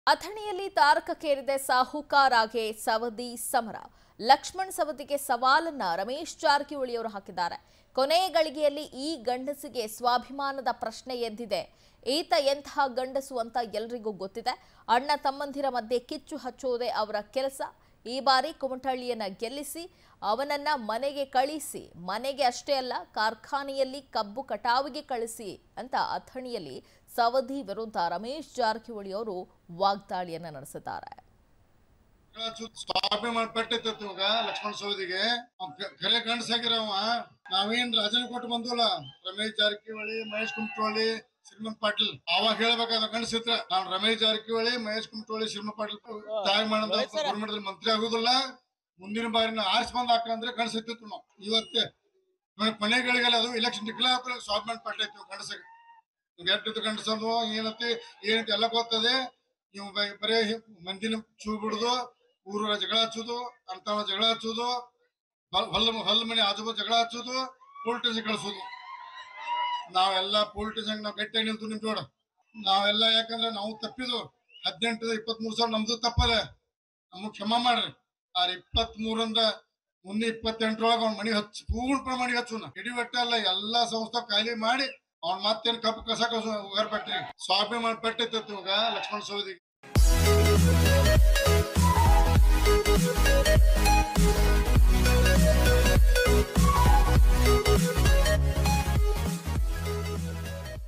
ಅಥಣಿಯಲ್ಲಿ ತಾರಕಕ್ಕೇರಿದೆ ಸಾಹುಕಾರಾಗೆ ಸವದಿ ಸಮರ ಲಕ್ಷ್ಮಣ್ ಸವದಿಗೆ ಸವಾಲನ್ನ ರಮೇಶ್ ಜಾರಕಿಹೊಳಿ ಅವರು ಹಾಕಿದ್ದಾರೆ ಕೊನೆ ಗಳಿಗೆಯಲ್ಲಿ ಈ ಗಂಡಸಿಗೆ ಸ್ವಾಭಿಮಾನದ ಪ್ರಶ್ನೆ ಎದ್ದಿದೆ ಈತ ಎಂತಹ ಗಂಡಸು ಅಂತ ಎಲ್ರಿಗೂ ಗೊತ್ತಿದೆ ಅಣ್ಣ ತಮ್ಮಂದಿರ ಮಧ್ಯೆ ಕಿಚ್ಚು ಹಚ್ಚೋದೇ ಅವರ ಕೆಲಸ ಈ ಬಾರಿ ಕುಮಟಳ್ಳಿಯನ್ನ ಗೆಲ್ಲಿಸಿ ಅವನನ್ನ ಮನೆಗೆ ಕಳಿಸಿ ಮನೆಗೆ ಅಷ್ಟೇ ಅಲ್ಲ ಕಾರ್ಖಾನೆಯಲ್ಲಿ ಕಬ್ಬು ಕಟಾವಿಗೆ ಕಳಿಸಿ ಅಂತ ಅಥಣಿಯಲ್ಲಿ ಸವದಿ ವಿರುದ್ಧ ರಮೇಶ್ ಜಾರಕಿಹೊಳಿ ಅವರು ವಾಗ್ದಾಳಿಯನ್ನ ನಡೆಸಿದ್ದಾರೆ ಸ್ವಾಭಿಮಾನ ಪಟ್ಟಿತ್ತು ಇವಾಗ ಲಕ್ಷ್ಮಣ ಸವದಿಗೆ ಖರೆ ಗಂಡಸಾಗಿರವ ನಾವೇನ್ ರಾಜನ ಕೊಟ್ಟು ಬಂದವಲ್ಲ ರಮೇಶ್ ಜಾರಕಿಹೊಳಿ ಮಹೇಶ್ ಕುಮಟೋಳಿ ಶ್ರೀಮಂತ್ ಪಾಟೀಲ್ ಅವಾಗ ಹೇಳ್ಬೇಕಾದ ಗಂಡಸಿತ್ರ ನಾವ್ ರಮೇಶ್ ಜಾರಕಿಹೊಳಿ ಮಹೇಶ್ ಕುಮಟೋಳಿ ಶ್ರೀಮಂತ್ ಪಾಟೀಲ್ ತಾಯಿ ಮಾಡದ ಗೌರ್ಮೆಂಟ್ ಮಂತ್ರಿ ಆಗುದಿಲ್ಲ ಮುಂದಿನ ಬಾರಿ ನಾವು ಆರಿಸಿ ಬಂದ್ ಹಾಕಂದ್ರೆ ಗಂಡಸಿತ್ತು ನಾವು ಇವತ್ತೇ ಮನೆಗಳಿಗೆಲ್ಲ ಅದು ಇಲೆಕ್ಷನ್ ಡಿಕ್ಲೇರ್ ಆಗ್ತಾರೆ ಸ್ವಾಭಿಮಾನ ಪಟ್ಟೈತಿ ಗಂಡಸಾಗ ಎಟ್ಟಿದ್ದು ಗಂಡಸಂದು ಏನಂತೆ ಏನಂತ ಎಲ್ಲ ಗೊತ್ತದೆ ನೀವು ಬ- ಬರೇ ಹಿ- ಮಂದಿನ ಚೂ ಬಿಡುದು ಊರ ಜಗಳ ಹಚ್ಚುದು ಅಂತ ಜಗಳ ಹಚ್ಚುದು ಹೊಲ್ ಹೊಲ ಹೊಲ ಮನೆ ಆಜು ಜಗಳ ಹಚ್ಚುದು ಪೊಲಿಟಿಷನ್ ಕಳಿಸೋದು ನಾವೆಲ್ಲ ಪೊಲಿಟಿಷನ್ ನಾವು ಗಟ್ಟಿಯಾಗಿ ನಿಂತು ನಿಮ್ ಜೋಡ ನಾವೆಲ್ಲ ಯಾಕಂದ್ರೆ ನಾವು ತಪ್ಪಿದು ಹದಿನೆಂಟು ಇಪ್ಪತ್ತ್ ಮೂರು ಸಾವಿರ ನಮ್ದು ತಪ್ಪದೆ ನಮಗ್ ಕ್ಷಮ ಮಾಡ್ರಿ ಆ ಇಪ್ಪತ್ತ್ ಮೂರಿಂದ ಮುಂದೆ ಇಪ್ಪತ್ತೆಂಟರೊಳಗೆ ಅವ್ನ ಮನಿ ಹಚ್ಚಿ ಪೂರ್ಣ ಪ್ರಮಾಣಿಗೆ ಹಚ್ಚುನ ಇಡೀ ಒಟ್ಟ ಅಲ್ಲ ಎಲ್ಲಾ ಸಂಸ್ಥೆ ಖಾಲಿ ಮಾಡಿ ಅವ್ನ ಮತ್ತೇನ್ ಕಪ್ಪು ಕಸ ಕಸ ಹೋಗಾರ ಪಟ್ರಿ ಸ್ವಾಭಿಮಾನ ಪಟ್ಟಿತ್ತು ಇವಾಗ ಲಕ್ಷ್ಮಣ ಸೌದಿಗೆ